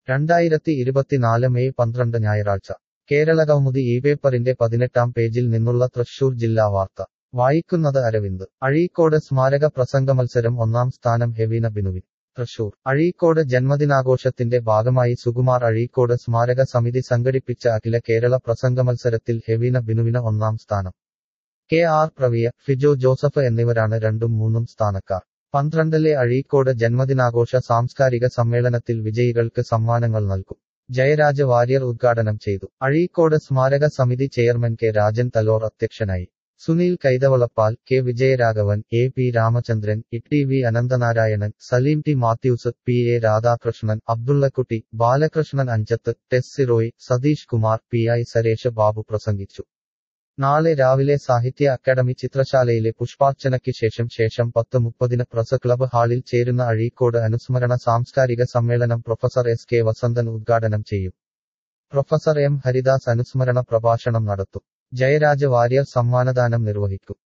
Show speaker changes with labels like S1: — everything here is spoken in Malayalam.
S1: രണ്ടായിരത്തി ഇരുപത്തിനാല് മെയ് പന്ത്രണ്ട് ഞായറാഴ്ച കേരളകൗമുദി ഈ പേപ്പറിന്റെ പതിനെട്ടാം പേജിൽ നിന്നുള്ള തൃശൂർ ജില്ലാ വാർത്ത വായിക്കുന്നത് അരവിന്ദ് അഴീക്കോട് സ്മാരക പ്രസംഗമത്സരം ഒന്നാം സ്ഥാനം ഹെവീന ബിനുവിൻ തൃശൂർ അഴീക്കോട് ജന്മദിനാഘോഷത്തിന്റെ ഭാഗമായി സുകുമാർ അഴീക്കോട് സ്മാരക സമിതി സംഘടിപ്പിച്ച അഖില കേരള പ്രസംഗമത്സരത്തിൽ ഹെവീന ബിനുവിന് ഒന്നാം സ്ഥാനം കെ ആർ പ്രവിയ ഫിജോ ജോസഫ് എന്നിവരാണ് രണ്ടും മൂന്നും സ്ഥാനക്കാർ പന്ത്രണ്ടിലെ അഴീക്കോട് ജന്മദിനാഘോഷ സാംസ്കാരിക സമ്മേളനത്തിൽ വിജയികൾക്ക് സമ്മാനങ്ങൾ നൽകും ജയരാജ വാര്യർ ഉദ്ഘാടനം ചെയ്തു അഴീക്കോട് സ്മാരക സമിതി ചെയർമാൻ കെ രാജൻ തലോർ അധ്യക്ഷനായി Sunil Kaithavalappal K Vijayaraghavan A P Ramachandran E T V Ananthanarayanan Saleem T Mathews P A Radhakrishnan Abdullakutty Balakrishnan Anchath Tessy Roy Satheesh Kumar P I Saresh Babu പ്രസംഗിച്ചു നാളെ രാവിലെ സാഹിത്യ അക്കാദമി ചിത്രശാലയിലെ പുഷ്പാർച്ചനയ്ക്ക് ശേഷം ശേഷം പത്ത് മുപ്പതിന് പ്രസ് ക്ലബ് ഹാളിൽ ചേരുന്ന അഴീക്കോട് അനുസ്മരണ സാംസ്കാരിക സമ്മേളനം പ്രൊഫസർ എസ് കെ വസന്തൻ ഉദ്ഘാടനം ചെയ്യും പ്രൊഫസർ എം ഹരിദാസ് അനുസ്മരണ പ്രഭാഷണം നടത്തും ജയരാജ വാര്യർ സമ്മാനദാനം നിർവഹിക്കും